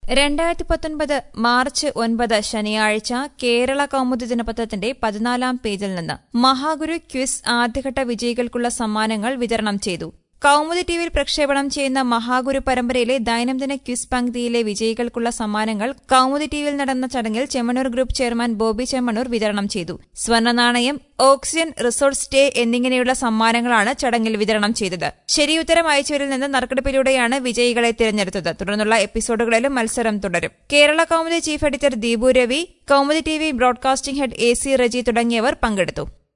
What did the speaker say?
രണ്ടായിരത്തി പത്തൊൻപത് മാർച്ച് ഒൻപത് ശനിയാഴ്ച കേരള കൗമുദി ദിനപത്രത്തിന്റെ പതിനാലാം പേജിൽ നിന്ന് മഹാഗുരു ക്വിസ് ആദ്യഘട്ട വിജയികൾക്കുള്ള സമ്മാനങ്ങൾ വിതരണം ചെയ്തു കൗമുദി ടിവിയിൽ പ്രക്ഷേപണം ചെയ്യുന്ന മഹാഗുരു പരമ്പരയിലെ ദൈനംദിന ക്വിസ് പങ്ക്തിയിലെ വിജയികൾക്കുള്ള സമ്മാനങ്ങൾ കൗമുദി ടിവിയിൽ നടന്ന ചടങ്ങിൽ ചെമ്മണൂർ ഗ്രൂപ്പ് ചെയർമാൻ ബോബി ചെമ്മണൂർ വിതരണം ചെയ്തു സ്വർണ്ണ നാണയം ഓക്സിജൻ റിസോർട്ട് സ്റ്റേ എന്നിങ്ങനെയുള്ള സമ്മാനങ്ങളാണ് ചടങ്ങിൽ വിതരണം ചെയ്തത് ശരിയുത്തരം അയച്ചവരിൽ നിന്ന് നറുക്കെടുപ്പിലൂടെയാണ് വിജയികളെ തിരഞ്ഞെടുത്തത് തുടർന്നുള്ള എപ്പിസോഡുകളിലും മത്സരം തുടരും Kerala Kaumudi chief editor Deepu Ravi Kaumudi T V broadcasting head A C Reji തുടങ്ങിയവർ പങ്കെടുത്തു